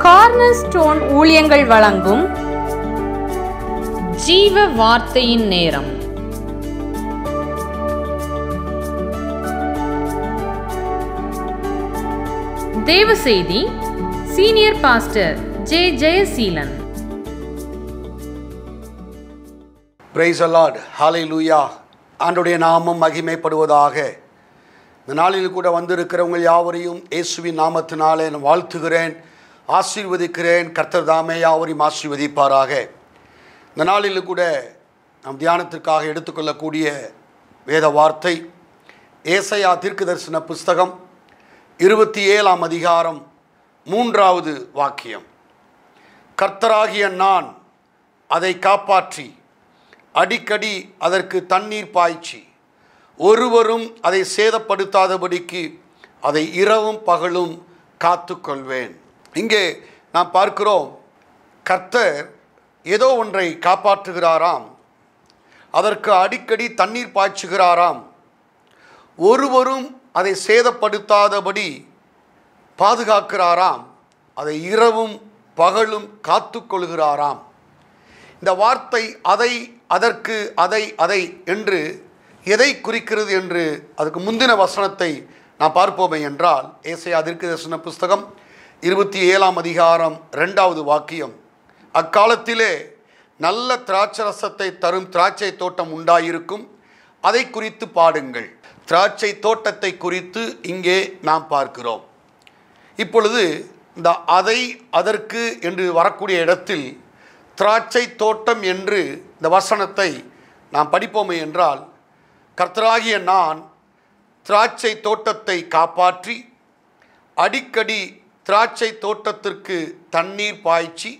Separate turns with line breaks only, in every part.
Corner stone ஊழியங்கள் வழங்கும் ஜீவ வார்த்தையின் நேரம் தேவ செய்தி senior pastor J Jayaseelan
praise அலாட் ஹாலை லூயா ஆண்டுடைய நாமம் மகிமைப்படுவதாக இந்த நாளில் கூட வந்திருக்கிறவங்க யாவரையும் இயேசுவின் நாமத்தினாலே நான் வாழ்த்துகிறேன் ஆசீர்வதிக்கிறேன் கர்த்தர் தாமே யாவரையும் ஆசீர்வதிப்பாராக இந்த நாளில் கூட நாம் தியானத்திற்காக எடுத்துக்கொள்ளக்கூடிய வேத வார்த்தை ஏசையா தீர்க்கதரிசன புஸ்தகம் இருபத்தி ஏழாம் அதிகாரம் மூன்றாவது வாக்கியம் கர்த்தராகிய நான் அதை காப்பாற்றி அடிக்கடி அதற்கு தண்ணீர் பாய்ச்சி ஒருவரும் அதை சேதப்படுத்தாதபடிக்கு அதை இரவும் பகலும் காத்துக்கொள்வேன் இங்கே நாம் பார்க்கிறோம் கர்த்தர் ஏதோ ஒன்றை காப்பாற்றுகிறாராம் அதற்கு அடிக்கடி தண்ணீர் பாய்ச்சுகிறாராம் ஒருவரும் அதை சேதப்படுத்தாதபடி பாதுகாக்கிறாராம் அதை இரவும் பகலும் காத்துக்கொள்கிறாராம் இந்த வார்த்தை அதை அதற்கு அதை அதை என்று எதை குறிக்கிறது என்று அதுக்கு முந்தின வசனத்தை நாம் பார்ப்போமே என்றால் ஏசையா தீர்க்கதரிசன புஸ்தகம் இருபத்தி ஏழாம் அதிகாரம் ரெண்டாவது வாக்கியம் அக்காலத்திலே நல்ல திராட்சரசத்தை தரும் திராட்சை தோட்டம் உண்டாயிருக்கும் அதை குறித்து பாடுங்கள் திராட்சை தோட்டத்தை குறித்து இங்கே நாம் பார்க்கிறோம் இப்பொழுது இந்த அதை அதற்கு என்று வரக்கூடிய இடத்தில் திராட்சை தோட்டம் என்று இந்த வசனத்தை நாம் படிப்போமே என்றால் கர்த்தராகிய நான் திராட்சை தோட்டத்தை காப்பாற்றி அடிக்கடி திராட்சை தோட்டத்திற்கு தண்ணீர் பாய்ச்சி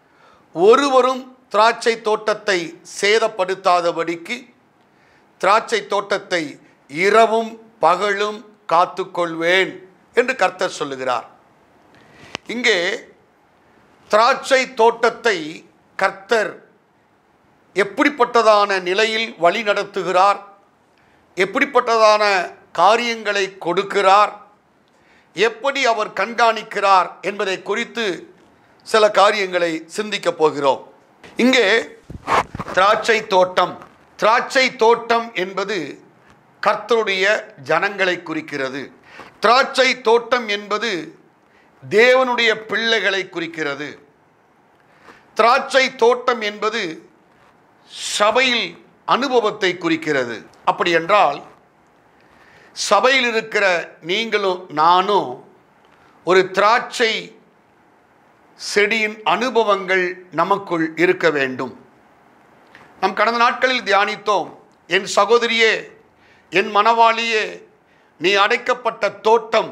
ஒருவரும் திராட்சை தோட்டத்தை சேதப்படுத்தாதபடிக்கு திராட்சை தோட்டத்தை இரவும் பகலும் காத்துக்கொள்வேன் என்று கர்த்தர் சொல்லுகிறார் இங்கே திராட்சை தோட்டத்தை கர்த்தர் எப்படிப்பட்டதான நிலையில் வழி நடத்துகிறார் எப்படிப்பட்டதான காரியங்களை கொடுக்கிறார் எப்படி அவர் கண்காணிக்கிறார் என்பதை குறித்து சில காரியங்களை சிந்திக்கப் போகிறோம் இங்கே திராட்சை தோட்டம் திராட்சை தோட்டம் என்பது கர்த்தருடைய ஜனங்களை குறிக்கிறது திராட்சை தோட்டம் என்பது தேவனுடைய பிள்ளைகளை குறிக்கிறது திராட்சை தோட்டம் என்பது சபையில் அனுபவத்தை குறிக்கிறது அப்படி என்றால் சபையில் இருக்கிற நீங்களும் நானும் ஒரு திராட்சை செடியின் அனுபவங்கள் நமக்குள் இருக்க வேண்டும் நம் கடந்த நாட்களில் தியானித்தோம் என் சகோதரியே என் மனவாளியே நீ அடைக்கப்பட்ட தோட்டம்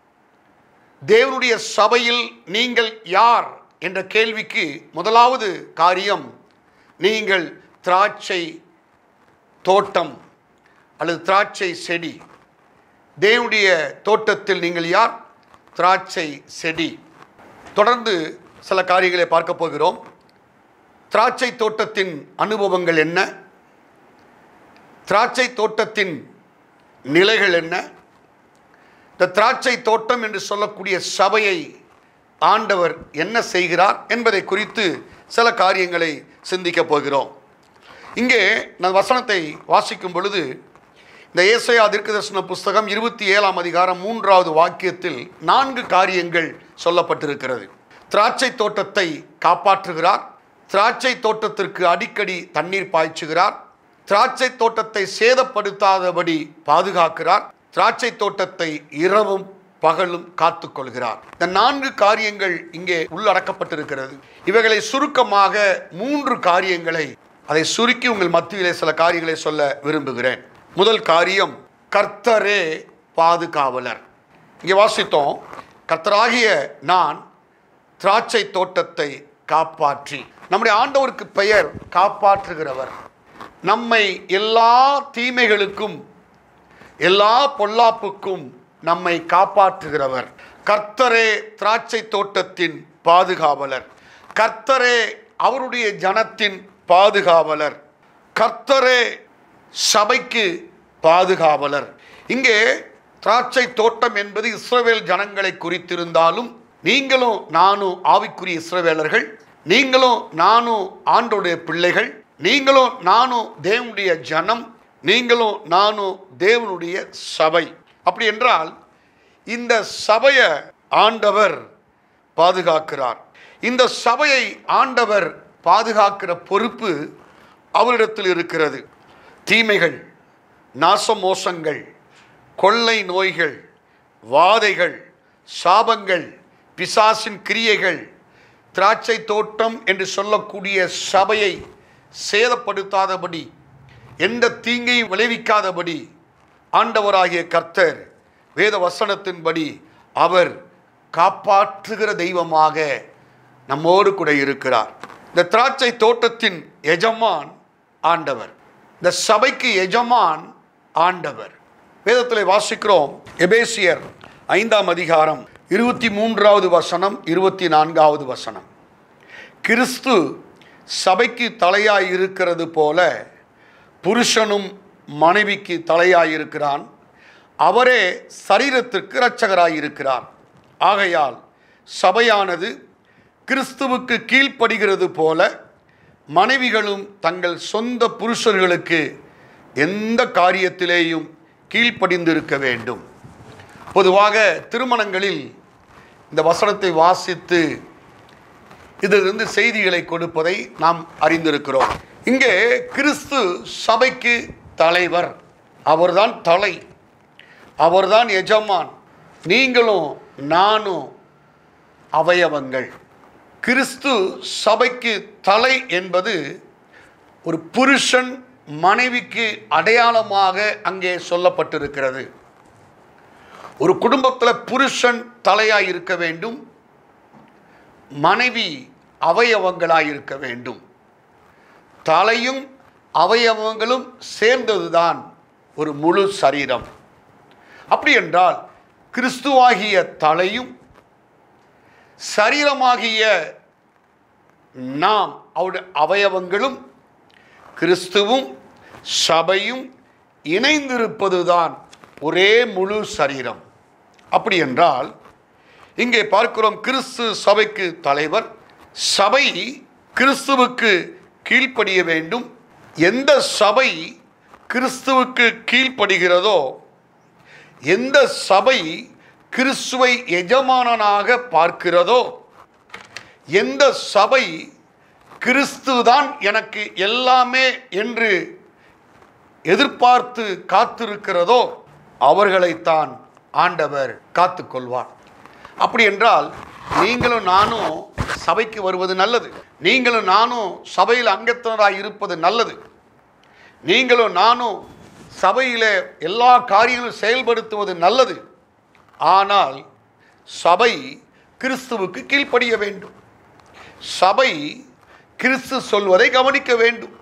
தேவனுடைய சபையில் நீங்கள் யார் என்ற கேள்விக்கு முதலாவது காரியம் நீங்கள் திராட்சை தோட்டம் அல்லது திராட்சை செடி தேவனுடைய தோட்டத்தில் நீங்கள் யார் திராட்சை செடி தொடர்ந்து சில காரியங்களை பார்க்க போகிறோம் திராட்சை தோட்டத்தின் அனுபவங்கள் என்ன திராட்சை தோட்டத்தின் நிலைகள் என்ன இந்த திராட்சை தோட்டம் என்று சொல்லக்கூடிய சபையை ஆண்டவர் என்ன செய்கிறார் என்பதை குறித்து சில காரியங்களை சிந்திக்கப் போகிறோம் இங்கே நான் வசனத்தை வாசிக்கும் பொழுது இந்த ஏசையா தீர்க்கதர்சன புஸ்தகம் இருபத்தி ஏழாம் அதிகாரம் மூன்றாவது வாக்கியத்தில் நான்கு காரியங்கள் சொல்லப்பட்டிருக்கிறது திராட்சை தோட்டத்தை காப்பாற்றுகிறார் திராட்சை தோட்டத்திற்கு அடிக்கடி தண்ணீர் பாய்ச்சுகிறார் திராட்சை தோட்டத்தை சேதப்படுத்தாதபடி பாதுகாக்கிறார் திராட்சை தோட்டத்தை இரவும் பகலும் காத்துக்கொள்கிறார் இந்த நான்கு காரியங்கள் இங்கே உள்ளடக்கப்பட்டிருக்கிறது இவைகளை சுருக்கமாக மூன்று காரியங்களை அதை சுருக்கி உங்கள் மத்தியிலே சில காரியங்களை சொல்ல விரும்புகிறேன் முதல் காரியம் கர்த்தரே பாதுகாவலர் இங்கே வாசித்தோம் கர்த்தராகிய நான் திராட்சை தோட்டத்தை காப்பாற்றி நம்முடைய ஆண்டவருக்கு பெயர் காப்பாற்றுகிறவர் நம்மை எல்லா தீமைகளுக்கும் எல்லா பொல்லாப்புக்கும் நம்மை காப்பாற்றுகிறவர் கர்த்தரே திராட்சை தோட்டத்தின் பாதுகாவலர் கர்த்தரே அவருடைய ஜனத்தின் பாதுகாவலர் கர்த்தரே சபைக்கு பாதுகாவலர் இங்கே திராட்சை தோட்டம் என்பது இஸ்ரவேல் ஜனங்களை குறித்திருந்தாலும் நீங்களும் நானும் ஆவிக்குரிய இஸ்ரவேலர்கள் நீங்களும் நானும் ஆண்டோடைய பிள்ளைகள் நீங்களும் நானும் தேவனுடைய ஜனம் நீங்களும் நானும் தேவனுடைய சபை அப்படி என்றால் இந்த சபையை ஆண்டவர் பாதுகாக்கிறார் இந்த சபையை ஆண்டவர் பாதுகாக்கிற பொறுப்பு அவரிடத்தில் இருக்கிறது தீமைகள் நாசமோசங்கள் கொள்ளை நோய்கள் வாதைகள் சாபங்கள் பிசாசின் கிரியைகள் திராட்சை தோட்டம் என்று சொல்லக்கூடிய சபையை சேதப்படுத்தாதபடி எந்த தீங்கையும் விளைவிக்காதபடி ஆண்டவராகிய கர்த்தர் வேத வசனத்தின்படி அவர் காப்பாற்றுகிற தெய்வமாக நம்மோடு கூட இருக்கிறார் இந்த திராட்சை தோட்டத்தின் எஜமான் ஆண்டவர் இந்த சபைக்கு எஜமான் ஆண்டவர் வேதத்தில் வாசிக்கிறோம் எபேசியர் ஐந்தாம் அதிகாரம் இருபத்தி மூன்றாவது வசனம் இருபத்தி நான்காவது வசனம் கிறிஸ்து சபைக்கு தலையாய் இருக்கிறது போல புருஷனும் மனைவிக்கு தலையாய் இருக்கிறான் அவரே சரீரத்திற்கு இரட்சகராய் இருக்கிறார் ஆகையால் சபையானது கிறிஸ்துவுக்கு கீழ்ப்படுகிறது போல மனைவிகளும் தங்கள் சொந்த புருஷர்களுக்கு எந்த காரியத்திலேயும் கீழ்ப்படிந்திருக்க வேண்டும் பொதுவாக திருமணங்களில் இந்த வசனத்தை வாசித்து இதிலிருந்து செய்திகளை கொடுப்பதை நாம் அறிந்திருக்கிறோம் இங்கே கிறிஸ்து சபைக்கு தலைவர் அவர்தான் தலை அவர்தான் எஜமான் நீங்களும் நானும் அவயவங்கள் கிறிஸ்து சபைக்கு தலை என்பது ஒரு புருஷன் மனைவிக்கு அடையாளமாக அங்கே சொல்லப்பட்டிருக்கிறது ஒரு குடும்பத்தில் புருஷன் தலையாய் இருக்க வேண்டும் மனைவி அவயவங்களாய் இருக்க வேண்டும் தலையும் அவயவங்களும் சேர்ந்ததுதான் ஒரு முழு சரீரம் அப்படி என்றால் கிறிஸ்துவாகிய தலையும் சரீரமாகிய நாம் அவருடைய அவயவங்களும் கிறிஸ்துவும் சபையும் இணைந்திருப்பதுதான் ஒரே முழு சரீரம் அப்படி என்றால் இங்கே பார்க்கிறோம் கிறிஸ்து சபைக்கு தலைவர் சபை கிறிஸ்துவுக்கு கீழ்ப்படிய வேண்டும் எந்த சபை கிறிஸ்துவுக்கு கீழ்ப்படுகிறதோ எந்த சபை கிறிஸ்துவை எஜமானனாக பார்க்கிறதோ எந்த சபை கிறிஸ்துதான் எனக்கு எல்லாமே என்று எதிர்பார்த்து காத்திருக்கிறதோ அவர்களைத்தான் ஆண்டவர் காத்துக்கொள்வார் அப்படி என்றால் நீங்களும் நானும் சபைக்கு வருவது நல்லது நீங்களும் நானும் சபையில் அங்கத்தினராய் இருப்பது நல்லது நீங்களும் நானும் சபையில் எல்லா காரியங்களும் செயல்படுத்துவது நல்லது ஆனால் சபை கிறிஸ்துவுக்கு கீழ்ப்படிய வேண்டும் சபை கிறிஸ்து சொல்வதை கவனிக்க வேண்டும்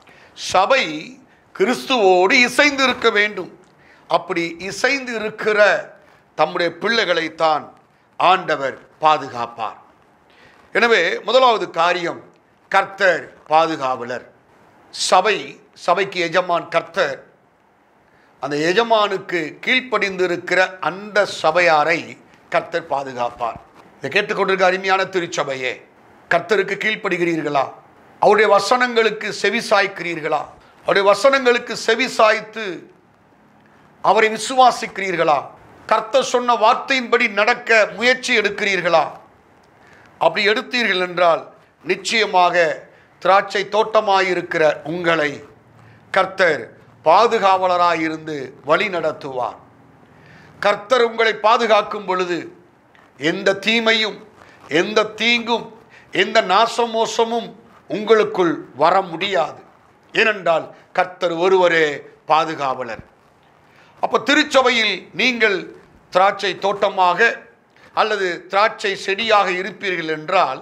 சபை கிறிஸ்துவோடு இசைந்து இருக்க வேண்டும் அப்படி இசைந்து இருக்கிற தம்முடைய பிள்ளைகளைத்தான் ஆண்டவர் பாதுகாப்பார் எனவே முதலாவது காரியம் கர்த்தர் பாதுகாவலர் சபை சபைக்கு எஜமான் கர்த்தர் அந்த எஜமானுக்கு கீழ்ப்படிந்து இருக்கிற அந்த சபையாரை கர்த்தர் பாதுகாப்பார் இதை கேட்டுக்கொண்டிருக்க அருமையான திருச்சபையே கர்த்தருக்கு கீழ்ப்படுகிறீர்களா அவருடைய வசனங்களுக்கு செவி சாய்க்கிறீர்களா அவருடைய வசனங்களுக்கு செவி சாய்த்து அவரை விசுவாசிக்கிறீர்களா கர்த்தர் சொன்ன வார்த்தையின்படி நடக்க முயற்சி எடுக்கிறீர்களா அப்படி எடுத்தீர்கள் என்றால் நிச்சயமாக திராட்சை தோட்டமாயிருக்கிற உங்களை கர்த்தர் பாதுகாவலராயிருந்து வழி நடத்துவார் கர்த்தர் உங்களை பாதுகாக்கும் பொழுது எந்த தீமையும் எந்த தீங்கும் எந்த நாசமோசமும் உங்களுக்குள் வர முடியாது ஏனென்றால் கர்த்தர் ஒருவரே பாதுகாவலர் அப்போ திருச்சபையில் நீங்கள் திராட்சை தோட்டமாக அல்லது திராட்சை செடியாக இருப்பீர்கள் என்றால்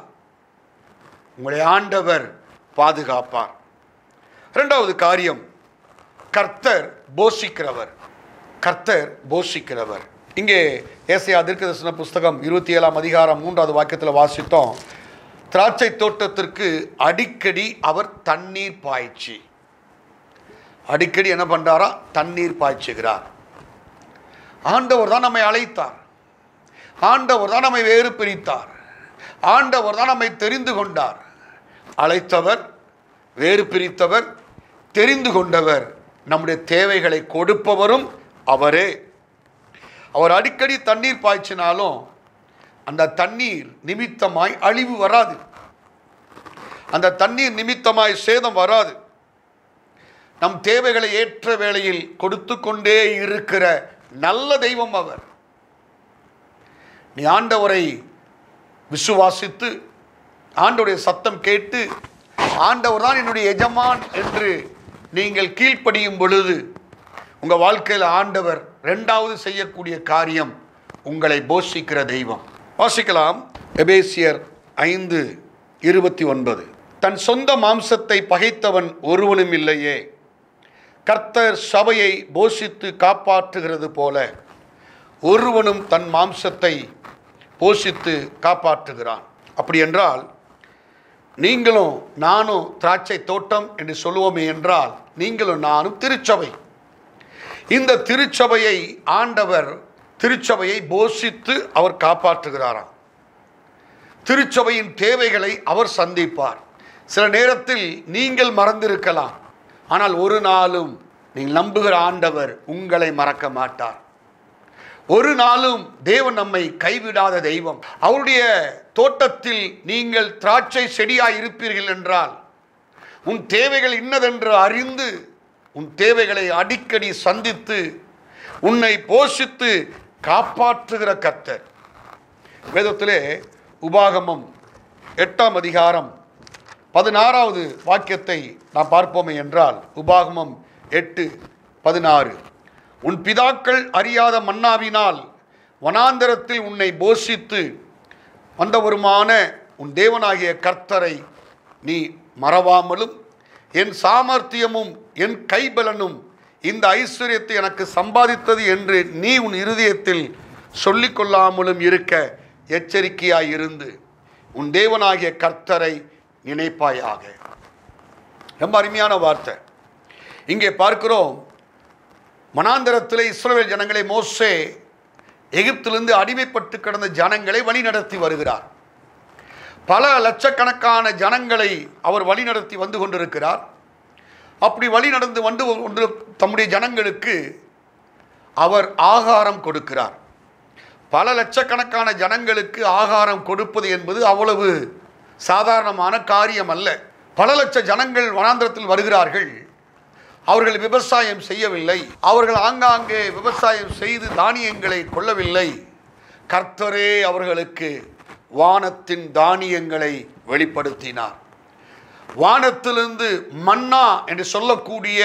உங்களை ஆண்டவர் பாதுகாப்பார் இரண்டாவது காரியம் கர்த்தர் போஷிக்கிறவர் கர்த்தர் போஷிக்கிறவர் இங்கே ஏசையா தீர்க்கதரிசன புஸ்தகம் இருபத்தி ஏழாம் அதிகாரம் மூன்றாவது வாக்கியத்தில் வாசித்தோம் திராட்சை தோட்டத்திற்கு அடிக்கடி அவர் தண்ணீர் பாய்ச்சி அடிக்கடி என்ன பண்றாரா தண்ணீர் பாய்ச்சுகிறார் ஆண்டவர் தான் நம்மை அழைத்தார் ஆண்டவர் தான் நம்மை வேறு பிரித்தார் ஆண்டவர் தான் நம்மை தெரிந்து கொண்டார் அழைத்தவர் வேறு பிரித்தவர் தெரிந்து கொண்டவர் நம்முடைய தேவைகளை கொடுப்பவரும் அவரே அவர் அடிக்கடி தண்ணீர் பாய்ச்சினாலும் அந்த தண்ணீர் நிமித்தமாய் அழிவு வராது அந்த தண்ணீர் நிமித்தமாய் சேதம் வராது நம் தேவைகளை ஏற்ற வேளையில் கொடுத்து கொண்டே இருக்கிற நல்ல தெய்வம் அவர் நீ ஆண்டவரை விசுவாசித்து ஆண்டவருடைய சத்தம் கேட்டு ஆண்டவர் தான் என்னுடைய எஜமான் என்று நீங்கள் கீழ்ப்படியும் பொழுது உங்கள் வாழ்க்கையில் ஆண்டவர் ரெண்டாவது செய்யக்கூடிய காரியம் உங்களை போஷிக்கிற தெய்வம் வாசிக்கலாம் எபேசியர் ஐந்து இருபத்தி ஒன்பது தன் சொந்த மாம்சத்தை பகைத்தவன் ஒருவனும் இல்லையே கர்த்தர் சபையை போஷித்து காப்பாற்றுகிறது போல ஒருவனும் தன் மாம்சத்தை போஷித்து காப்பாற்றுகிறான் அப்படி என்றால் நீங்களும் நானும் திராட்சை தோட்டம் என்று சொல்லுவோமே என்றால் நீங்களும் நானும் திருச்சபை இந்த திருச்சபையை ஆண்டவர் திருச்சபையை போஷித்து அவர் காப்பாற்றுகிறாராம் திருச்சபையின் தேவைகளை அவர் சந்திப்பார் சில நேரத்தில் நீங்கள் மறந்திருக்கலாம் ஆனால் ஒரு நாளும் நீங்கள் நம்புகிற ஆண்டவர் உங்களை மறக்க மாட்டார் ஒரு நாளும் தேவன் நம்மை கைவிடாத தெய்வம் அவருடைய தோட்டத்தில் நீங்கள் திராட்சை செடியாய் இருப்பீர்கள் என்றால் உன் தேவைகள் இன்னதென்று அறிந்து உன் தேவைகளை அடிக்கடி சந்தித்து உன்னை போஷித்து காப்பாற்றுகிற கர்த்தர் வேதத்திலே உபாகமம் எட்டாம் அதிகாரம் பதினாறாவது வாக்கியத்தை நாம் பார்ப்போமே என்றால் உபாகமம் எட்டு பதினாறு உன் பிதாக்கள் அறியாத மன்னாவினால் வனாந்தரத்தில் உன்னை போஷித்து வந்தவருமான உன் தேவனாகிய கர்த்தரை நீ மறவாமலும் என் சாமர்த்தியமும் என் கைபலனும் இந்த ஐஸ்வர்யத்தை எனக்கு சம்பாதித்தது என்று நீ உன் இருதயத்தில் சொல்லிக்கொள்ளாமலும் இருக்க எச்சரிக்கையாய் இருந்து உன் தேவனாகிய கர்த்தரை நினைப்பாயாக ரொம்ப அருமையான வார்த்தை இங்கே பார்க்கிறோம் மனாந்தரத்தில் இஸ்ரவேல் ஜனங்களை மோசே எகிப்திலிருந்து அடிமைப்பட்டு கிடந்த ஜனங்களை வழிநடத்தி வருகிறார் பல லட்சக்கணக்கான ஜனங்களை அவர் வழிநடத்தி வந்து கொண்டிருக்கிறார் அப்படி வழி நடந்து வந்து கொண்டு தம்முடைய ஜனங்களுக்கு அவர் ஆகாரம் கொடுக்கிறார் பல லட்சக்கணக்கான ஜனங்களுக்கு ஆகாரம் கொடுப்பது என்பது அவ்வளவு சாதாரணமான காரியம் அல்ல பல லட்ச ஜனங்கள் வனாந்திரத்தில் வருகிறார்கள் அவர்கள் விவசாயம் செய்யவில்லை அவர்கள் ஆங்காங்கே விவசாயம் செய்து தானியங்களை கொள்ளவில்லை கர்த்தரே அவர்களுக்கு வானத்தின் தானியங்களை வெளிப்படுத்தினார் வானத்திலிருந்து மன்னா என்று சொல்லக்கூடிய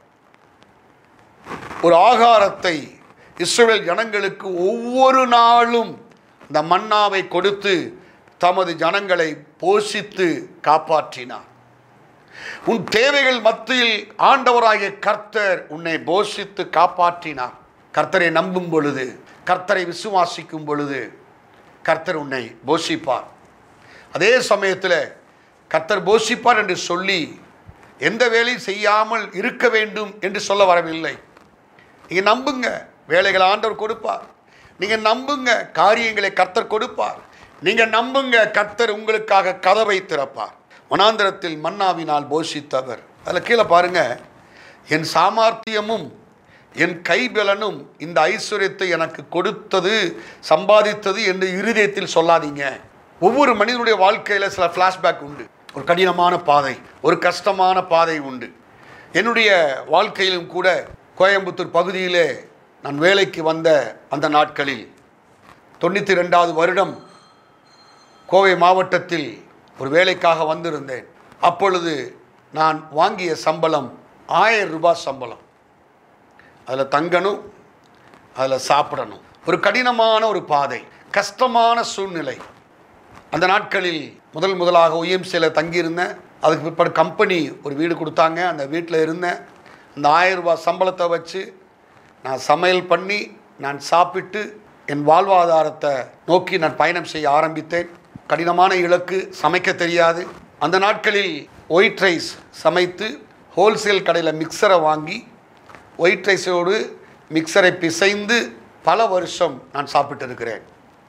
ஒரு ஆகாரத்தை இஸ்ரவேல் ஜனங்களுக்கு ஒவ்வொரு நாளும் இந்த மன்னாவை கொடுத்து தமது ஜனங்களை போஷித்து காப்பாற்றினார் உன் தேவைகள் மத்தியில் ஆண்டவராகிய கர்த்தர் உன்னை போஷித்து காப்பாற்றினார் கர்த்தரை நம்பும் பொழுது கர்த்தரை விசுவாசிக்கும் பொழுது கர்த்தர் உன்னை போஷிப்பார் அதே சமயத்தில் கர்த்தர் போஷிப்பார் என்று சொல்லி எந்த வேலையும் செய்யாமல் இருக்க வேண்டும் என்று சொல்ல வரவில்லை நீங்கள் நம்புங்க வேலைகளை ஆண்டவர் கொடுப்பார் நீங்கள் நம்புங்க காரியங்களை கர்த்தர் கொடுப்பார் நீங்கள் நம்புங்க கர்த்தர் உங்களுக்காக கதவை திறப்பார் வனாந்திரத்தில் மன்னாவினால் போஷித்தவர் அதில் கீழே பாருங்க என் சாமர்த்தியமும் என் கைபலனும் இந்த ஐஸ்வர்யத்தை எனக்கு கொடுத்தது சம்பாதித்தது என்று இருதயத்தில் சொல்லாதீங்க ஒவ்வொரு மனிதனுடைய வாழ்க்கையில் சில ஃப்ளாஷ்பேக் உண்டு ஒரு கடினமான பாதை ஒரு கஷ்டமான பாதை உண்டு என்னுடைய வாழ்க்கையிலும் கூட கோயம்புத்தூர் பகுதியிலே நான் வேலைக்கு வந்த அந்த நாட்களில் தொண்ணூற்றி ரெண்டாவது வருடம் கோவை மாவட்டத்தில் ஒரு வேலைக்காக வந்திருந்தேன் அப்பொழுது நான் வாங்கிய சம்பளம் ஆயிரம் ரூபாய் சம்பளம் அதில் தங்கணும் அதில் சாப்பிடணும் ஒரு கடினமான ஒரு பாதை கஷ்டமான சூழ்நிலை அந்த நாட்களில் முதல் முதலாக ஒய்எம்சியில் தங்கியிருந்தேன் அதுக்கு பிற்பாடு கம்பெனி ஒரு வீடு கொடுத்தாங்க அந்த வீட்டில் இருந்தேன் அந்த ஆயிரம் ரூபாய் சம்பளத்தை வச்சு நான் சமையல் பண்ணி நான் சாப்பிட்டு என் வாழ்வாதாரத்தை நோக்கி நான் பயணம் செய்ய ஆரம்பித்தேன் கடினமான இலக்கு சமைக்க தெரியாது அந்த நாட்களில் ஒயிட் ரைஸ் சமைத்து ஹோல்சேல் கடையில் மிக்சரை வாங்கி ஒயிட் ரைஸோடு மிக்சரை பிசைந்து பல வருஷம் நான் சாப்பிட்டு இருக்கிறேன்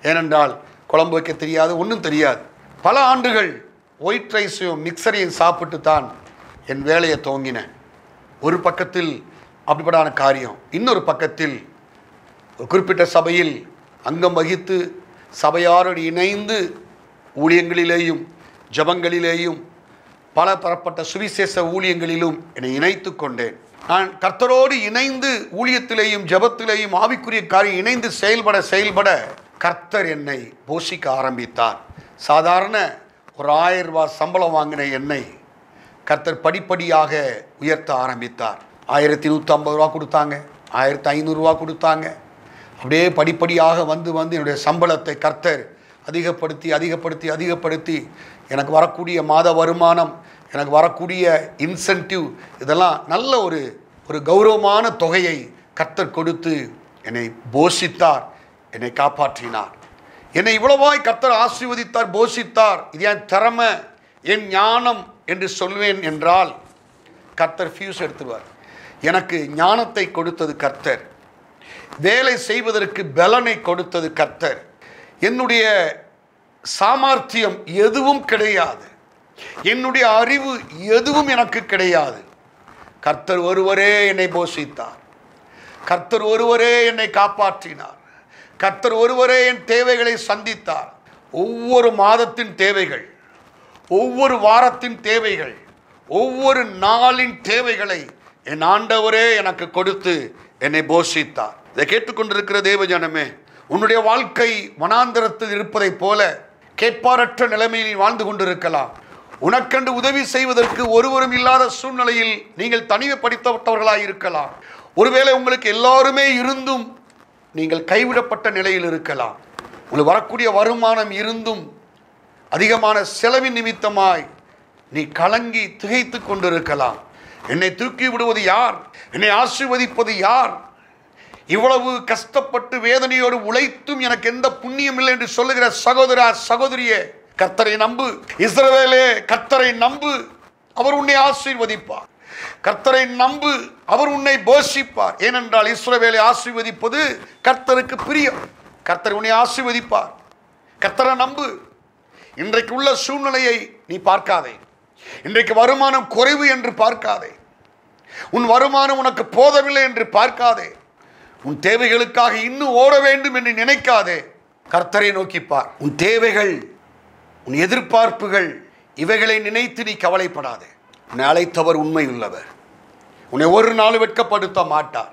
ஏனென்றால் குழம்பு வைக்க தெரியாது ஒன்றும் தெரியாது பல ஆண்டுகள் ஒயிட் ரைஸையும் மிக்சரையும் சாப்பிட்டு தான் என் வேலையை துவங்கினேன் ஒரு பக்கத்தில் அப்படிப்படான காரியம் இன்னொரு பக்கத்தில் ஒரு குறிப்பிட்ட சபையில் அங்கம் வகித்து சபையாரோடு இணைந்து ஊழியங்களிலேயும் ஜபங்களிலேயும் பல தரப்பட்ட சுவிசேஷ ஊழியங்களிலும் என்னை இணைத்து கொண்டேன் நான் கர்த்தரோடு இணைந்து ஊழியத்திலேயும் ஜபத்திலேயும் ஆவிக்குரிய காரியம் இணைந்து செயல்பட செயல்பட கர்த்தர் என்னை போஷிக்க ஆரம்பித்தார் சாதாரண ஒரு ஆயிரம் ரூபாய் சம்பளம் வாங்கின என்னை கர்த்தர் படிப்படியாக உயர்த்த ஆரம்பித்தார் ஆயிரத்தி நூற்றி ஐம்பது ரூபா கொடுத்தாங்க ஆயிரத்தி ஐநூறுரூவா கொடுத்தாங்க அப்படியே படிப்படியாக வந்து வந்து என்னுடைய சம்பளத்தை கர்த்தர் அதிகப்படுத்தி அதிகப்படுத்தி அதிகப்படுத்தி எனக்கு வரக்கூடிய மாத வருமானம் எனக்கு வரக்கூடிய இன்சென்டிவ் இதெல்லாம் நல்ல ஒரு ஒரு கௌரவமான தொகையை கர்த்தர் கொடுத்து என்னை போஷித்தார் என்னை காப்பாற்றினார் என்னை இவ்வளவாய் கர்த்தர் ஆசீர்வதித்தார் போஷித்தார் இது என் திறமை என் ஞானம் என்று சொல்வேன் என்றால் கர்த்தர் ஃபியூஸ் எடுத்துருவார் எனக்கு ஞானத்தை கொடுத்தது கர்த்தர் வேலை செய்வதற்கு பலனை கொடுத்தது கர்த்தர் என்னுடைய சாமர்த்தியம் எதுவும் கிடையாது என்னுடைய அறிவு எதுவும் எனக்கு கிடையாது கர்த்தர் ஒருவரே என்னை போஷித்தார் கர்த்தர் ஒருவரே என்னை காப்பாற்றினார் கர்த்தர் ஒருவரே என் தேவைகளை சந்தித்தார் ஒவ்வொரு மாதத்தின் தேவைகள் ஒவ்வொரு வாரத்தின் தேவைகள் ஒவ்வொரு நாளின் தேவைகளை என் ஆண்டவரே எனக்கு கொடுத்து என்னை போஷித்தார் இதை கேட்டுக்கொண்டிருக்கிற தேவஜனமே உன்னுடைய வாழ்க்கை வனாந்திரத்தில் இருப்பதைப் போல கேட்பாரற்ற நிலைமையில் நீ வாழ்ந்து கொண்டிருக்கலாம் உனக்கண்டு உதவி செய்வதற்கு ஒருவரும் இல்லாத சூழ்நிலையில் நீங்கள் தனிமைப்படுத்தப்பட்டவர்களாய் இருக்கலாம் ஒருவேளை உங்களுக்கு எல்லாருமே இருந்தும் நீங்கள் கைவிடப்பட்ட நிலையில் இருக்கலாம் உங்களுக்கு வரக்கூடிய வருமானம் இருந்தும் அதிகமான செலவின் நிமித்தமாய் நீ கலங்கி திகைத்து கொண்டிருக்கலாம் என்னை தூக்கி விடுவது யார் என்னை ஆசீர்வதிப்பது யார் இவ்வளவு கஷ்டப்பட்டு வேதனையோடு உழைத்தும் எனக்கு எந்த புண்ணியம் இல்லை என்று சொல்லுகிற சகோதரா சகோதரியே கர்த்தரை நம்பு இஸ்ரவேலே கர்த்தரை நம்பு அவர் உன்னை ஆசீர்வதிப்பார் கர்த்தரை நம்பு அவர் உன்னை போஷிப்பார் ஏனென்றால் இஸ்ரவேலை ஆசீர்வதிப்பது கர்த்தருக்கு பிரியம் கர்த்தர் உன்னை ஆசீர்வதிப்பார் கர்த்தரை நம்பு இன்றைக்கு உள்ள சூழ்நிலையை நீ பார்க்காதே இன்றைக்கு வருமானம் குறைவு என்று பார்க்காதே உன் வருமானம் உனக்கு போதவில்லை என்று பார்க்காதே உன் தேவைகளுக்காக இன்னும் ஓட வேண்டும் என்று நினைக்காதே கர்த்தரை நோக்கிப்பார் உன் தேவைகள் உன் எதிர்பார்ப்புகள் இவைகளை நினைத்து நீ கவலைப்படாதே உன்னை அழைத்தவர் உண்மை உள்ளவர் உன்னை ஒரு நாள் வெட்கப்படுத்த மாட்டார்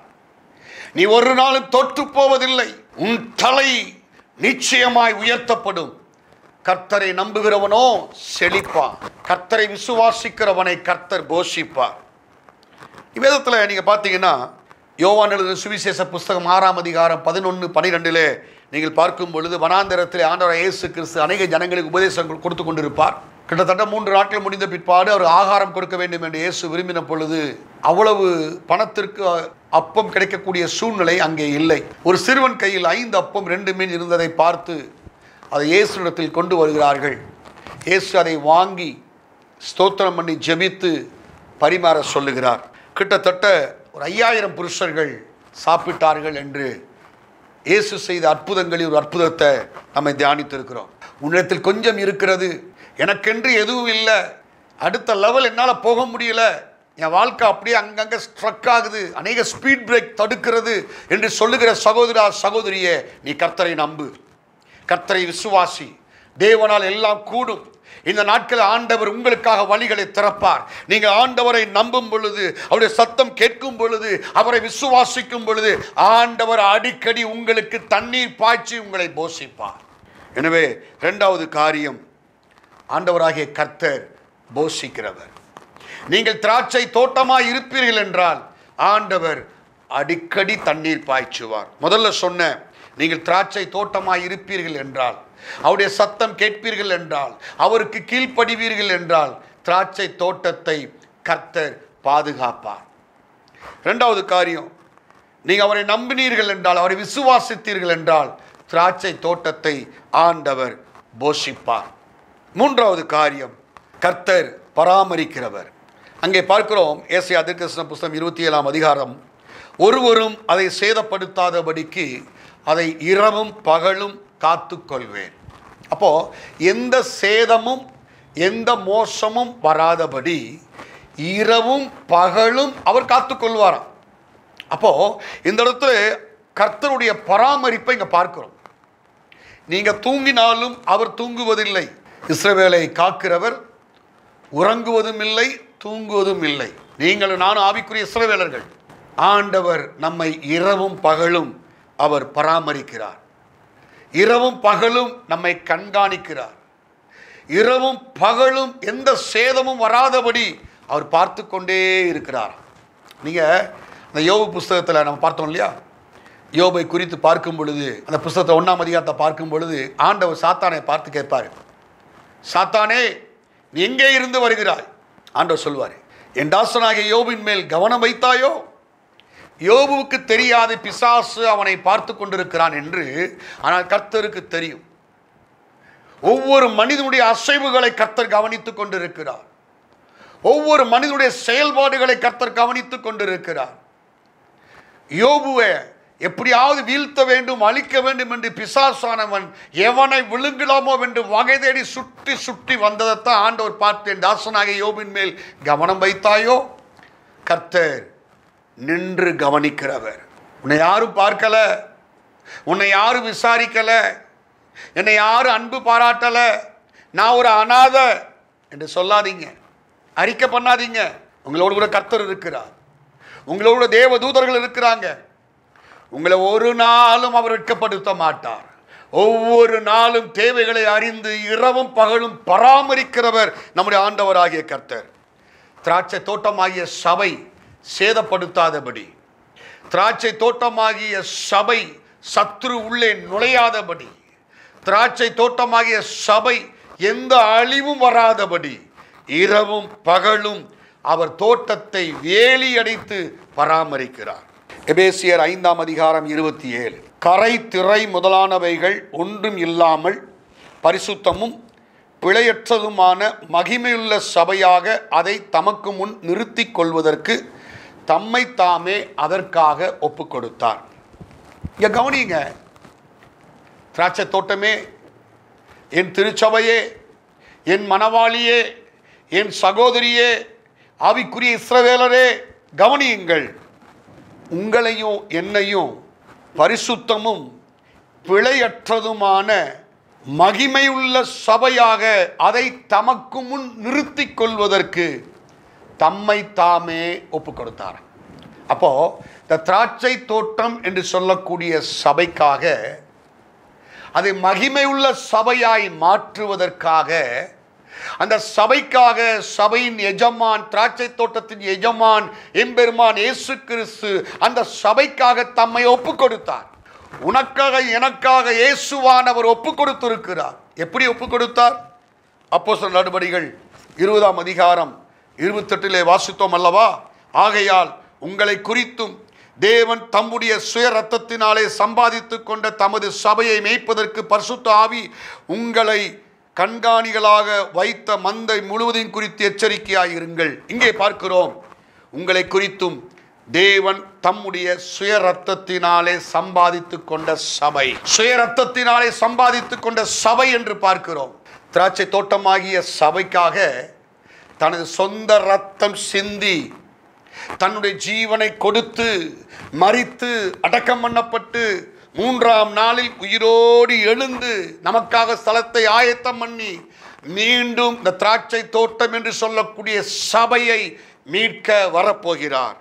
நீ ஒரு நாளும் தொற்று போவதில்லை உன் தலை நிச்சயமாய் உயர்த்தப்படும் கர்த்தரை நம்புகிறவனோ செழிப்பான் கர்த்தரை விசுவாசிக்கிறவனை கர்த்தர் போஷிப்பார் வேதத்தில் நீங்கள் பார்த்தீங்கன்னா யோவான் எழுதின சுவிசேஷ புஸ்தகம் ஆறாம் அதிகாரம் பதினொன்று பனிரெண்டிலே நீங்கள் பார்க்கும் பொழுது வனாந்தரத்திலே ஆண்டவர் இயேசு கிறிஸ்து அநேக ஜனங்களுக்கு உபதேசம் கொடுத்து கொண்டிருப்பார் கிட்டத்தட்ட மூன்று நாட்கள் முடிந்த பிற்பாடு அவர் ஆகாரம் கொடுக்க வேண்டும் என்று இயேசு விரும்பின பொழுது அவ்வளவு பணத்திற்கு அப்பம் கிடைக்கக்கூடிய சூழ்நிலை அங்கே இல்லை ஒரு சிறுவன் கையில் ஐந்து அப்பம் ரெண்டு மீன் இருந்ததை பார்த்து அதை இயேசுனிடத்தில் கொண்டு வருகிறார்கள் இயேசு அதை வாங்கி ஸ்தோத்திரம் பண்ணி ஜெபித்து பரிமாற சொல்லுகிறார் கிட்டத்தட்ட ஒரு ஐயாயிரம் புருஷர்கள் சாப்பிட்டார்கள் என்று இயேசு செய்த அற்புதங்களில் ஒரு அற்புதத்தை நம்ம தியானித்திருக்கிறோம் உன்னிடத்தில் கொஞ்சம் இருக்கிறது எனக்கென்று எதுவும் இல்லை அடுத்த லெவல் என்னால் போக முடியல என் வாழ்க்கை அப்படியே அங்கங்கே ஸ்ட்ரக் ஆகுது அநேக ஸ்பீட் பிரேக் தடுக்கிறது என்று சொல்லுகிற சகோதரா சகோதரியே நீ கர்த்தரை நம்பு கர்த்தரை விசுவாசி தேவனால் எல்லாம் கூடும் இந்த நாட்களில் ஆண்டவர் உங்களுக்காக வழிகளை திறப்பார் நீங்கள் ஆண்டவரை நம்பும் பொழுது அவருடைய சத்தம் கேட்கும் பொழுது அவரை விசுவாசிக்கும் பொழுது ஆண்டவர் அடிக்கடி உங்களுக்கு தண்ணீர் பாய்ச்சி உங்களை போஷிப்பார் எனவே இரண்டாவது காரியம் ஆண்டவராகிய கர்த்தர் போஷிக்கிறவர் நீங்கள் திராட்சை தோட்டமாய் இருப்பீர்கள் என்றால் ஆண்டவர் அடிக்கடி தண்ணீர் பாய்ச்சுவார் முதல்ல சொன்ன நீங்கள் திராட்சை தோட்டமாய் இருப்பீர்கள் என்றால் அவருடைய சத்தம் கேட்பீர்கள் என்றால் அவருக்கு கீழ்ப்படிவீர்கள் என்றால் திராட்சை தோட்டத்தை கர்த்தர் பாதுகாப்பார் ரெண்டாவது காரியம் நீங்கள் அவரை நம்பினீர்கள் என்றால் அவரை விசுவாசித்தீர்கள் என்றால் திராட்சை தோட்டத்தை ஆண்டவர் போஷிப்பார் மூன்றாவது காரியம் கர்த்தர் பராமரிக்கிறவர் அங்கே பார்க்கிறோம் ஏசியா திருக்கிருஷ்ண புஸ்தகம் இருபத்தி ஏழாம் அதிகாரம் ஒருவரும் அதை சேதப்படுத்தாதபடிக்கு அதை இரவும் பகலும் காத்துக்கொள்வேன் அப்போ எந்த சேதமும் எந்த மோசமும் வராதபடி இரவும் பகலும் அவர் காத்துக்கொள்வாராம் அப்போ இந்த இடத்துல கர்த்தருடைய பராமரிப்பை இங்க பார்க்கிறோம் நீங்க தூங்கினாலும் அவர் தூங்குவதில்லை இஸ்ரவேலை காக்கிறவர் உறங்குவதும் இல்லை தூங்குவதும் இல்லை நீங்கள் நானும் ஆவிக்குரிய இஸ்ரவேலர்கள் ஆண்டவர் நம்மை இரவும் பகலும் அவர் பராமரிக்கிறார் இரவும் பகலும் நம்மை கண்காணிக்கிறார் இரவும் பகலும் எந்த சேதமும் வராதபடி அவர் பார்த்து கொண்டே இருக்கிறார் நீங்கள் அந்த யோபு புஸ்தகத்தில் நம்ம பார்த்தோம் இல்லையா யோபை குறித்து பார்க்கும் பொழுது அந்த புஸ்தகத்தை ஒன்றாம் அதிகாரத்தை பார்க்கும் பொழுது ஆண்டவர் சாத்தானை பார்த்து கேட்பார் சாத்தானே நீ எங்கே இருந்து வருகிறாய் ஆண்டவர் சொல்வார் என் தாசனாகிய யோபின் மேல் கவனம் வைத்தாயோ யோபுவுக்கு தெரியாது பிசாசு அவனை பார்த்து கொண்டிருக்கிறான் என்று ஆனால் கர்த்தருக்கு தெரியும் ஒவ்வொரு மனிதனுடைய அசைவுகளை கர்த்தர் கவனித்துக் கொண்டிருக்கிறார் ஒவ்வொரு மனிதனுடைய செயல்பாடுகளை கர்த்தர் கவனித்துக் கொண்டிருக்கிறார் யோபுவை எப்படியாவது வீழ்த்த வேண்டும் அழிக்க வேண்டும் என்று பிசாசானவன் எவனை விழுங்கலாமோ என்று வகை தேடி சுற்றி சுற்றி வந்ததைத்தான் ஆண்டவர் பார்த்தேன் தாசனாக யோபின் மேல் கவனம் வைத்தாயோ கர்த்தர் நின்று கவனிக்கிறவர் உன்னை யாரும் பார்க்கல உன்னை யாரும் விசாரிக்கல என்னை யாரும் அன்பு பாராட்டல நான் ஒரு அனாத என்று சொல்லாதீங்க அறிக்கை பண்ணாதீங்க உங்களோடு கூட கர்த்தர் இருக்கிறார் உங்களோட கூட தேவ தூதர்கள் இருக்கிறாங்க உங்களை ஒரு நாளும் அவர் வெட்கப்படுத்த மாட்டார் ஒவ்வொரு நாளும் தேவைகளை அறிந்து இரவும் பகலும் பராமரிக்கிறவர் நம்முடைய ஆண்டவராகிய கர்த்தர் திராட்சை தோட்டமாகிய சபை சேதப்படுத்தாதபடி திராட்சை தோட்டமாகிய சபை சத்ரு உள்ளே நுழையாதபடி திராட்சை தோட்டமாகிய சபை எந்த அழிவும் வராதபடி இரவும் பகலும் அவர் தோட்டத்தை வேலி அடைத்து பராமரிக்கிறார் எபேசியர் ஐந்தாம் அதிகாரம் இருபத்தி ஏழு கரை திரை முதலானவைகள் ஒன்றும் இல்லாமல் பரிசுத்தமும் பிழையற்றதுமான மகிமையுள்ள சபையாக அதை தமக்கு முன் நிறுத்திக் கொள்வதற்கு தம்மை தாமே அதற்காக ஒப்பு கொடுத்தார் இங்க கவனிங்க திராட்சை தோட்டமே என் திருச்சபையே என் மணவாளியே என் சகோதரியே ஆவிக்குரிய இஸ்ரவேலரே கவனியுங்கள் உங்களையும் என்னையும் பரிசுத்தமும் பிழையற்றதுமான மகிமையுள்ள சபையாக அதை தமக்கு முன் நிறுத்திக் கொள்வதற்கு தம்மை தாமே ஒப்பு கொடுத்தார் அப்போ இந்த திராட்சை தோட்டம் என்று சொல்லக்கூடிய சபைக்காக அதை மகிமையுள்ள சபையாய் மாற்றுவதற்காக அந்த சபைக்காக சபையின் எஜமான் திராட்சை தோட்டத்தின் எஜமான் எம்பெருமான் இயேசு கிறிஸ்து அந்த சபைக்காக தம்மை ஒப்பு கொடுத்தார் உனக்காக எனக்காக இயேசுவானவர் ஒப்பு கொடுத்திருக்கிறார் எப்படி ஒப்பு கொடுத்தார் அப்போ சில நடவடிகள் இருபதாம் அதிகாரம் இருபத்தெட்டிலே வாசித்தோம் அல்லவா ஆகையால் உங்களை குறித்தும் தேவன் தம்முடைய சுய ரத்தத்தினாலே சம்பாதித்துக் கொண்ட தமது சபையை மேய்ப்பதற்கு பரிசுத்த ஆவி உங்களை கண்காணிகளாக வைத்த மந்தை முழுவதையும் குறித்து எச்சரிக்கையாயிருங்கள் இங்கே பார்க்கிறோம் உங்களை குறித்தும் தேவன் தம்முடைய சுய ரத்தத்தினாலே சம்பாதித்துக் கொண்ட சபை சுய ரத்தத்தினாலே சம்பாதித்துக் கொண்ட சபை என்று பார்க்கிறோம் திராட்சை தோட்டமாகிய சபைக்காக தனது சொந்த ரத்தம் சிந்தி தன்னுடைய ஜீவனை கொடுத்து மறித்து அடக்கம் பண்ணப்பட்டு மூன்றாம் நாளில் உயிரோடு எழுந்து நமக்காக ஸ்தலத்தை ஆயத்தம் பண்ணி மீண்டும் இந்த திராட்சை தோட்டம் என்று சொல்லக்கூடிய சபையை மீட்க வரப்போகிறார்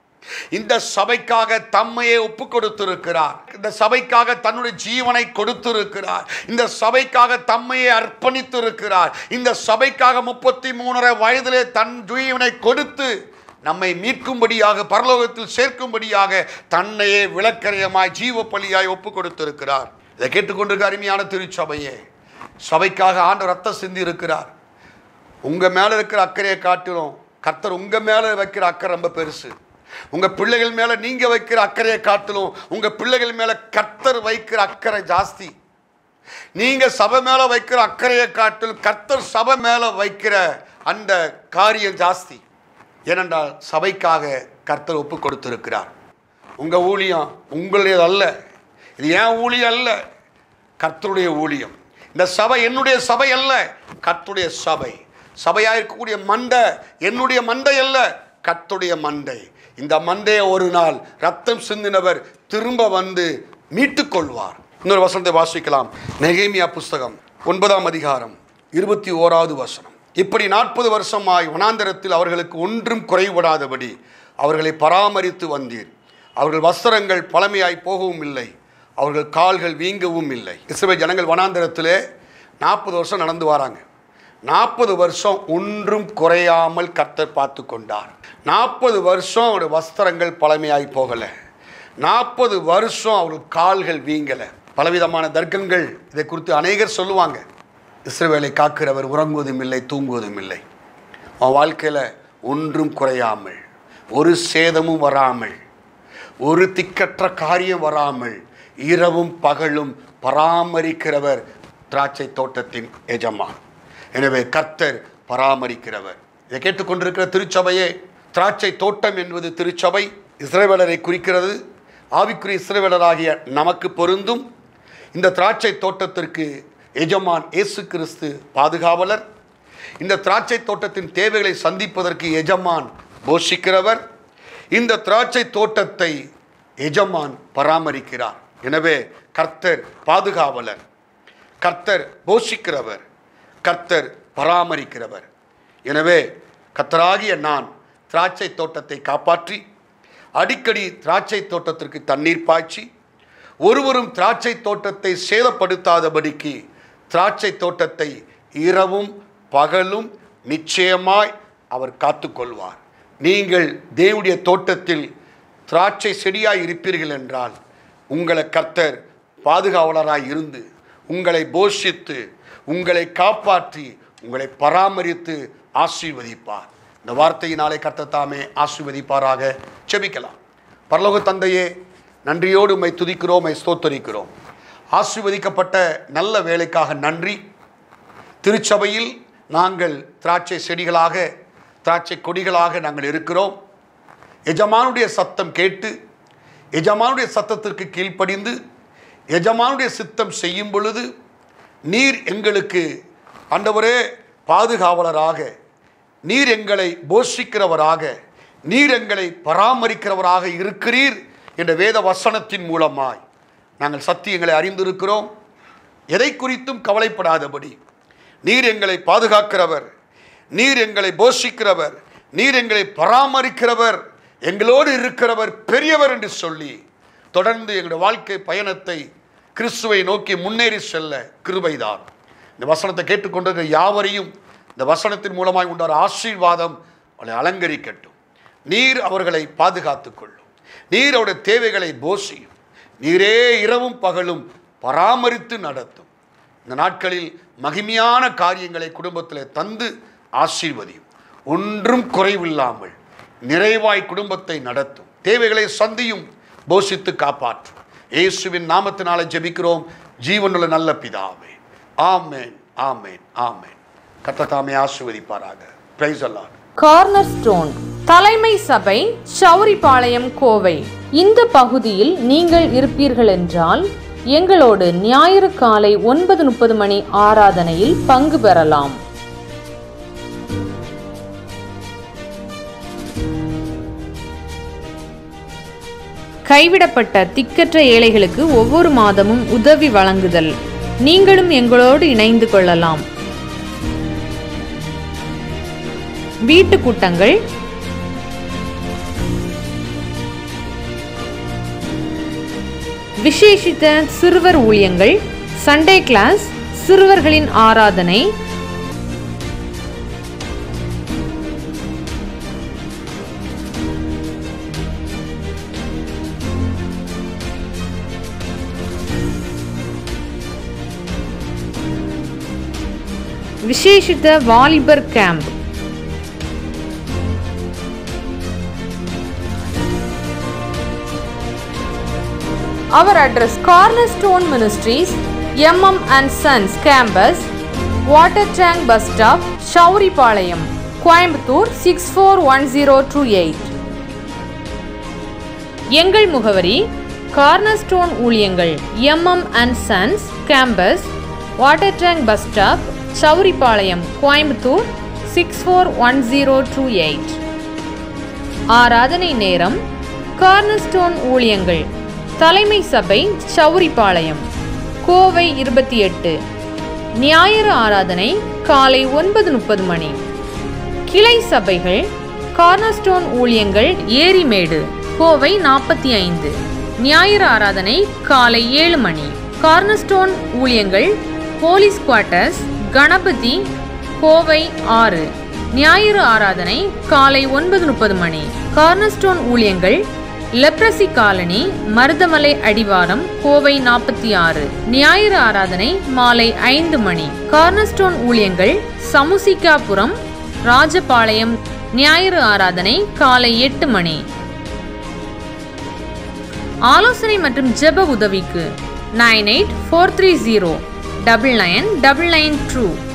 இந்த சபைக்காக தம்மையே ஒப்பு கொடுத்திருக்கிறார் இந்த சபைக்காக தன்னுடைய ஜீவனை கொடுத்திருக்கிறார் இந்த சபைக்காக தம்மையே அர்ப்பணித்திருக்கிறார் இந்த சபைக்காக முப்பத்தி மூணரை வயதிலே தன் ஜீவனை கொடுத்து நம்மை மீட்கும்படியாக பரலோகத்தில் சேர்க்கும்படியாக தன்னையே விளக்கரையமாய் ஜீவ பலியாய் ஒப்பு கொடுத்திருக்கிறார் இதை கேட்டுக்கொண்டிருக்க அருமையான திருச்சபையே சபைக்காக ஆண்டு ரத்தம் சிந்தி இருக்கிறார் உங்க மேல இருக்கிற அக்கறையை காட்டிலும் கர்த்தர் உங்க மேல வைக்கிற அக்கறை ரொம்ப பெருசு உங்க பிள்ளைகள் மேல நீங்க வைக்கிற அக்கறையை காட்டிலும் உங்க பிள்ளைகள் மேல கர்த்தர் வைக்கிற அக்கறை ஜாஸ்தி நீங்க சபை மேல வைக்கிற அக்கறையை காட்டிலும் கர்த்தர் சபை மேல வைக்கிற அந்த காரியம் ஜாஸ்தி ஏனென்றால் சபைக்காக கர்த்தர் ஒப்பு கொடுத்திருக்கிறார் உங்க ஊழியம் உங்களுடையது அல்ல இது ஏன் ஊழியம் அல்ல கர்த்தருடைய ஊழியம் இந்த சபை என்னுடைய சபை அல்ல கர்த்தருடைய சபை சபையாக இருக்கக்கூடிய மண்டை என்னுடைய மண்டை அல்ல கர்த்தருடைய மண்டை இந்த மண்டையை ஒரு நாள் ரத்தம் சிந்தினவர் திரும்ப வந்து மீட்டுக் கொள்வார் இன்னொரு வசனத்தை வாசிக்கலாம் நெகேமியா புஸ்தகம் ஒன்பதாம் அதிகாரம் இருபத்தி ஓராவது வசனம் இப்படி நாற்பது வருஷமாய் வனாந்தரத்தில் அவர்களுக்கு ஒன்றும் குறைபடாதபடி அவர்களை பராமரித்து வந்தீர் அவர்கள் வஸ்திரங்கள் பழமையாய் போகவும் இல்லை அவர்கள் கால்கள் வீங்கவும் இல்லை இஸ்ரவேல் ஜனங்கள் வனாந்தரத்திலே நாற்பது வருஷம் நடந்து வராங்க நாற்பது வருஷம் ஒன்றும் குறையாமல் கர்த்தர் பார்த்து கொண்டார் நாற்பது வருஷம் அவருடைய வஸ்திரங்கள் பழமையாய் போகலை நாற்பது வருஷம் அவர்கள் கால்கள் வீங்கலை பலவிதமான தர்க்கங்கள் இதை குறித்து அநேகர் சொல்லுவாங்க இஸ்ரவேலை காக்கிறவர் உறங்குவதும் இல்லை தூங்குவதும் இல்லை அவன் வாழ்க்கையில் ஒன்றும் குறையாமல் ஒரு சேதமும் வராமல் ஒரு திக்கற்ற காரியம் வராமல் இரவும் பகலும் பராமரிக்கிறவர் திராட்சை தோட்டத்தின் எஜமான் எனவே கர்த்தர் பராமரிக்கிறவர் இதை கேட்டுக்கொண்டிருக்கிற திருச்சபையே திராட்சை தோட்டம் என்பது திருச்சபை இஸ்ரவேலரை குறிக்கிறது ஆவிக்குரிய இஸ்ரவேலராகிய நமக்கு பொருந்தும் இந்த திராட்சை தோட்டத்திற்கு எஜமான் இயேசு கிறிஸ்து பாதுகாவலர் இந்த திராட்சை தோட்டத்தின் தேவைகளை சந்திப்பதற்கு எஜமான் போஷிக்கிறவர் இந்த திராட்சை தோட்டத்தை எஜமான் பராமரிக்கிறார் எனவே கர்த்தர் பாதுகாவலர் கர்த்தர் போஷிக்கிறவர் கர்த்தர் பராமரிக்கிறவர் எனவே கர்த்தராகிய நான் திராட்சை தோட்டத்தை காப்பாற்றி அடிக்கடி திராட்சை தோட்டத்திற்கு தண்ணீர் பாய்ச்சி ஒருவரும் திராட்சை தோட்டத்தை சேதப்படுத்தாதபடிக்கு திராட்சை தோட்டத்தை இரவும் பகலும் நிச்சயமாய் அவர் காத்துக்கொள்வார் நீங்கள் தேவனுடைய தோட்டத்தில் திராட்சை செடியாய் இருப்பீர்கள் என்றால் உங்களை கர்த்தர் பாதுகாவலராய் இருந்து உங்களை போஷித்து உங்களை காப்பாற்றி உங்களை பராமரித்து ஆசீர்வதிப்பார் இந்த வார்த்தையினாலே கர்த்தர் தாமே ஆசீர்வதிப்பாராக செபிக்கலாம் பரலோக தந்தையே நன்றியோடு உம்மை துதிக்கிறோம் உம்மை ஸ்தோத்தரிக்கிறோம் ஆசீர்வதிக்கப்பட்ட நல்ல வேலைக்காக நன்றி திருச்சபையில் நாங்கள் திராட்சை செடிகளாக திராட்சை கொடிகளாக நாங்கள் இருக்கிறோம் எஜமானுடைய சத்தம் கேட்டு எஜமானுடைய சத்தத்திற்கு கீழ்ப்படிந்து எஜமானுடைய சித்தம் செய்யும் பொழுது நீர் எங்களுக்கு ஆண்டவரே பாதுகாவலராக நீர் எங்களை போஷிக்கிறவராக நீர் எங்களை பராமரிக்கிறவராக இருக்கிறீர் என்ற வேத வசனத்தின் மூலமாய் நாங்கள் சத்தியங்களை அறிந்திருக்கிறோம் எதை குறித்தும் கவலைப்படாதபடி நீர் எங்களை பாதுகாக்கிறவர் நீர் எங்களை போஷிக்கிறவர் நீர் எங்களை பராமரிக்கிறவர் எங்களோடு இருக்கிறவர் பெரியவர் என்று சொல்லி தொடர்ந்து எங்களுடைய வாழ்க்கை பயணத்தை கிறிஸ்துவை நோக்கி முன்னேறி செல்ல கிருபைதான் இந்த வசனத்தை கேட்டுக்கொண்டிருக்கிற யாவரையும் இந்த வசனத்தின் மூலமாய் உண்டான ஆசீர்வாதம் அவளை அலங்கரிக்கட்டும் நீர் அவர்களை பாதுகாத்துக் கொள்ளும் நீர் அவருடைய தேவைகளை போஷியும் நீரே இரவும் பகலும் பராமரித்து நடத்தும் இந்த நாட்களில் மகிமையான காரியங்களை குடும்பத்தில் தந்து ஆசீர்வதியும் ஒன்றும் குறைவில்லாமல் நிறைவாய் குடும்பத்தை நடத்தும் தேவைகளை சந்தியும் போஷித்து காப்பாற்றும் இயேசுவின் நாமத்தினால ஜெபிக்கிறோம் ஜீவனுள்ள நல்ல பிதாவே ஆமேன் ஆமேன் ஆமேன் கத்தத்தாமே ஆசீர்வதிப்பாராக பிரைஸ் அல்லாட்
கார்னர் ஸ்டோன் தலைமை சபை சௌரிபாளையம் கோவை இந்த பகுதியில் நீங்கள் இருப்பீர்கள் என்றால் எங்களோடு ஞாயிறு காலை ஒன்பது முப்பது மணி ஆராதனையில் பங்கு பெறலாம் கைவிடப்பட்ட திக்கற்ற ஏழைகளுக்கு ஒவ்வொரு மாதமும் உதவி வழங்குதல் நீங்களும் எங்களோடு இணைந்து கொள்ளலாம் வீட்டு கூட்டங்கள் விசேஷித்த சிறுவர் ஊழியங்கள் சண்டே கிளாஸ் சிறுவர்களின் ஆராதனை விசேஷித்த வாலிபர் camp Our address Cornerstone Ministries, MM and Sons Campus, Water Tank Bus Stop, Shauripalayam, Coimbatore 641028. எங்கள் முகவரி கார்னர்ஸ்டோன் ஊழியங்கள் MM and sons campus water tank bus stop Sowripalayam Coimbatore six four one zero two eight ஆராதனை நேரம் cornerstone ஊழியங்கள் தலைமை சபை சௌரிபாளையம் கோவை இருபத்தி எட்டு ஞாயிறு ஆராதனை காலை ஒன்பது முப்பது மணி கிளை சபைகள் கார்னர்ஸ்டோன் ஊழியங்கள் ஏரிமேடு கோவை நாற்பத்தி ஐந்து ஞாயிறு ஆராதனை காலை ஏழு மணி கார்னர்ஸ்டோன் ஊழியங்கள் போலீஸ் குவார்ட்டர்ஸ் கணபதி கோவை ஆறு ஞாயிறு ஆராதனை காலை ஒன்பது முப்பது மணி கார்னர்ஸ்டோன் ஊழியங்கள் லெப்ரசி காலனி மருதமலை அடிவாரம் கோவை நாற்பத்தி ஆறு ஞாயிறு ஆராதனை மாலை ஐந்து மணி கார்னர்ஸ்டோன் ஊழியங்கள் சமுசிகாபுரம் ராஜபாளையம் ஞாயிறு ஆராதனை காலை எட்டு மணி ஆலோசனை மற்றும் ஜெப உதவிக்கு nine eight four three zero double nine double nine two